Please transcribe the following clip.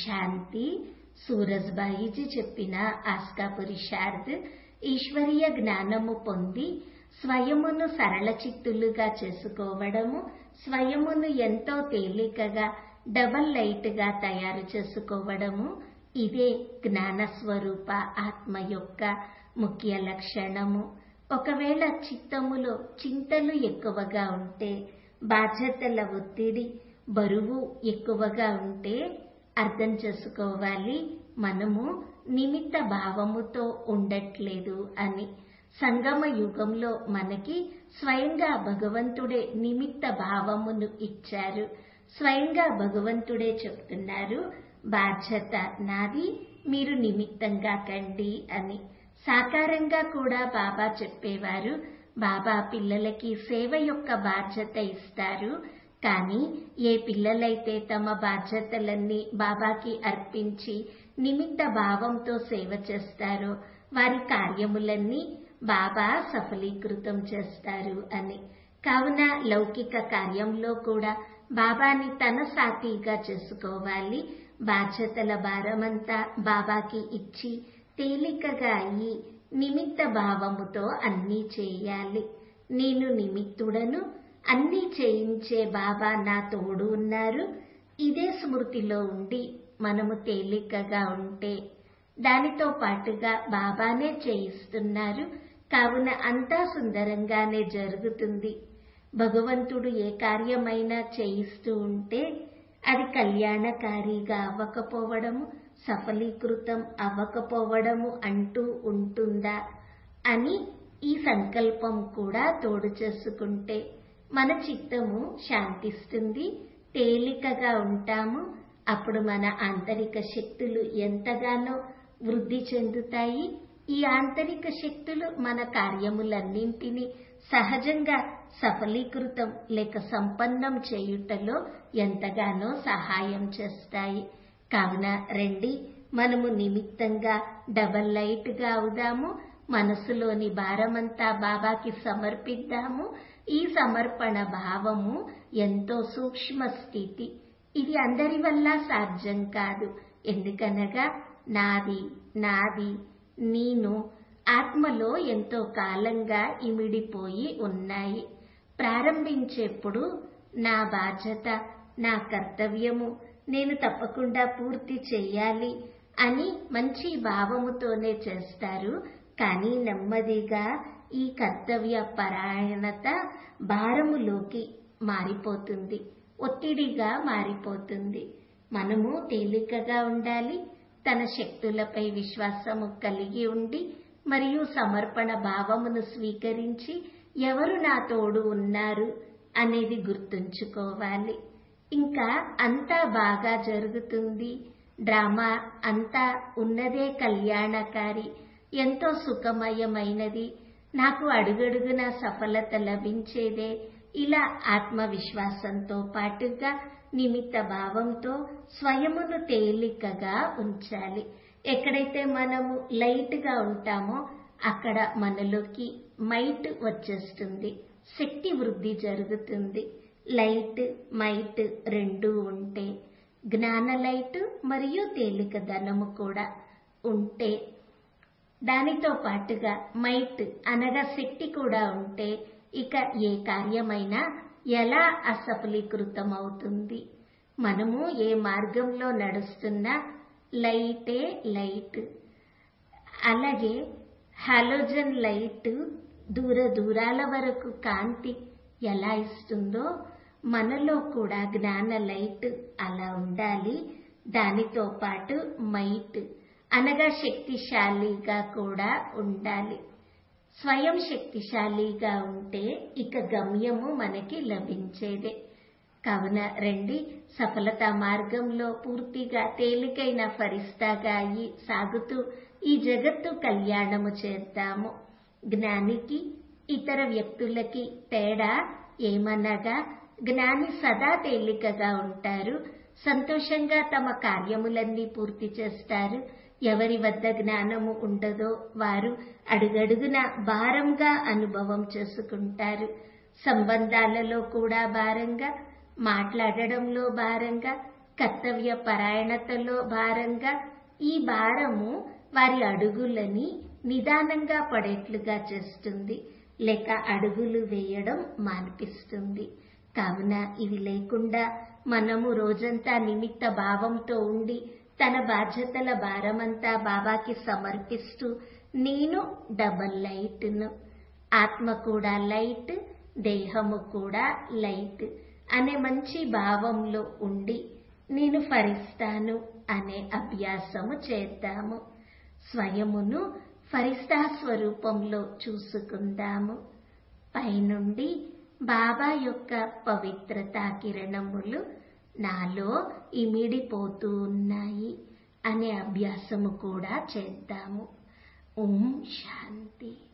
శాంతి సూరజ్బాయిజీ చెప్పిన ఆస్కాపురి శారద్ ఈశ్వరీయ జ్ఞానము పొంది స్వయమును సరళ చిత్తులుగా చేసుకోవడము స్వయమును ఎంతో తేలికగా డబల్ లైట్ గా తయారు చేసుకోవడము ఇదే జ్ఞాన స్వరూప ఆత్మ యొక్క ముఖ్య లక్షణము ఒకవేళ చిత్తములో చింతలు ఎక్కువగా ఉంటే బాధ్యతల ఒత్తిడి బరువు ఎక్కువగా ఉంటే అర్థం చేసుకోవాలి మనము నిమిత్త భావముతో ఉండట్లేదు అని సంగమ యుగంలో మనకి స్వయంగా భగవంతుడే నిమిత్త భావమును ఇచ్చారు స్వయంగా భగవంతుడే చెప్తున్నారు బాధ్యత నాది మీరు నిమిత్తంగా కండి అని సాకారంగా కూడా బాబా చెప్పేవారు బాబా పిల్లలకి సేవ యొక్క బాధ్యత ఇస్తారు కానీ ఏ పిల్లలైతే తమ బాధ్యతలన్నీ బాబాకి అర్పించి నిమిత్త భావంతో సేవ చేస్తారో వారి కార్యములన్నీ బాబా సఫలీకృతం చేస్తారు అని కావున లౌకిక కార్యంలో కూడా బాబాని తన సాథీగా చేసుకోవాలి బాధ్యతల భారమంతా బాబాకి ఇచ్చి తేలికగా అయ్యి నిమిత్త భావముతో అన్నీ చేయాలి నేను నిమిత్తుడను అన్నీ చేయించే బాబా నా తోడు ఉన్నారు ఇదే స్మృతిలో ఉండి మనము తేలికగా ఉంటే దానితో పాటుగా బాబానే చేయిస్తున్నారు కావున అంతా సుందరంగానే జరుగుతుంది భగవంతుడు ఏ కార్యమైనా చేయిస్తూ ఉంటే అది కళ్యాణకారిగా అవ్వకపోవడము సఫలీకృతం అవ్వకపోవడము అంటూ ఉంటుందా అని ఈ సంకల్పం కూడా తోడు చేసుకుంటే మన చిత్తము శాంతిస్తుంది తేలికగా ఉంటాము అప్పుడు మన ఆంతరిక శక్తులు ఎంతగానో వృద్ధి చెందుతాయి ఈ ఆంతరిక శక్తులు మన కార్యములన్నింటినీ సహజంగా సఫలీకృతం లేక సంపన్నం చేయుటలో ఎంతగానో సహాయం చేస్తాయి కావున రండి మనము నిమిత్తంగా డబల్ లైట్ గా అవుదాము మనసులోని భారమంతా బాబాకి సమర్పిద్దాము ఈ సమర్పణ భావము ఎంతో సూక్ష్మ స్థితి ఇది అందరి వల్ల సాధ్యం కాదు ఎందుకనగా నాది నాది నేను ఆత్మలో ఎంతో కాలంగా ఇమిడిపోయి ఉన్నాయి ప్రారంభించేప్పుడు నా బాధ్యత నా కర్తవ్యము నేను తప్పకుండా పూర్తి చెయ్యాలి అని మంచి భావముతోనే చేస్తారు కానీ నెమ్మదిగా ఈ కర్తవ్య పరాయణత భారములోకి మారిపోతుంది ఒత్తిడిగా మారిపోతుంది మనము తేలికగా ఉండాలి తన శక్తులపై విశ్వాసము కలిగి ఉండి మరియు సమర్పణ భావమును స్వీకరించి ఎవరు నా తోడు ఉన్నారు అనేది గుర్తుంచుకోవాలి ఇంకా అంతా బాగా జరుగుతుంది డ్రామా అంతా ఉన్నదే కళ్యాణకారి ఎంతో సుఖమయమైనది నాకు అడుగడుగున సఫలత లభించేదే ఇలా ఆత్మవిశ్వాసంతో పాటుగా నిమిత్త భావంతో స్వయమును తేలికగా ఉంచాలి ఎక్కడైతే మనము లైట్ గా ఉంటామో అక్కడ మనలోకి మైట్ వచ్చేస్తుంది శక్తి వృద్ధి జరుగుతుంది లైట్ మైట్ రెండు ఉంటే జ్ఞాన లైట్ మరియు తేలిక ధనము కూడా ఉంటే దానితో పాటుగా మైట్ అనగా శక్తి కూడా ఉంటే ఇక ఏ కార్యమైనా ఎలా అసఫలీకృతం అవుతుంది మనము ఏ మార్గంలో నడుస్తున్నా లైటే లైట్ అలాగే హాలోజన్ లైట్ దూర దూరాల వరకు కాంతి ఎలా ఇస్తుందో మనలో కూడా జ్ఞాన లైట్ అలా ఉండాలి దానితో పాటు మైట్ అనగా శక్తిశాలిగా కూడా ఉండాలి స్వయం శక్తిశాలిగా ఉంటే ఇక గమ్యము మనకి లభించేదే కావున రండి సఫలతా మార్గంలో పూర్తిగా తేలికైన ఫరిస్తాగా అయి సాగుతూ ఈ జగత్తు కళ్యాణము చేద్దాము జ్ఞానికి ఇతర వ్యక్తులకి తేడా ఏమనగా జ్ఞాని సదా తేలికగా ఉంటారు సంతోషంగా తమ కార్యములన్నీ పూర్తి చేస్తారు ఎవరి వద్ద జ్ఞానము ఉండదో వారు అడుగడుగున భారంగా అనుభవం చేసుకుంటారు సంబంధాలలో కూడా భారంగా మాట్లాడడంలో భారంగా కర్తవ్య పరాయణతలో భారంగా ఈ భారము వారి అడుగులని నిదానంగా పడేట్లుగా చేస్తుంది లేక అడుగులు వేయడం మాన్పిస్తుంది కావున ఇవి లేకుండా మనము రోజంతా నిమిత్త భావంతో ఉండి తన బాధ్యతల భారమంతా బాబాకి సమర్పిస్తూ నేను డబల్ లైట్ను ఆత్మ కూడా లైట్ దేహము కూడా లైట్ అనే మంచి భావంలో ఉండి నేను ఫరిస్తాను అనే అభ్యాసము చేద్దాము స్వయమును ఫరిస్తా స్వరూపంలో చూసుకుందాము పైనుండి బాబా యొక్క పవిత్రతా కిరణములు నాలో ఇమిడిపోతూ ఉన్నాయి అనే అభ్యాసము కూడా చేద్దాము ఓం శాంతి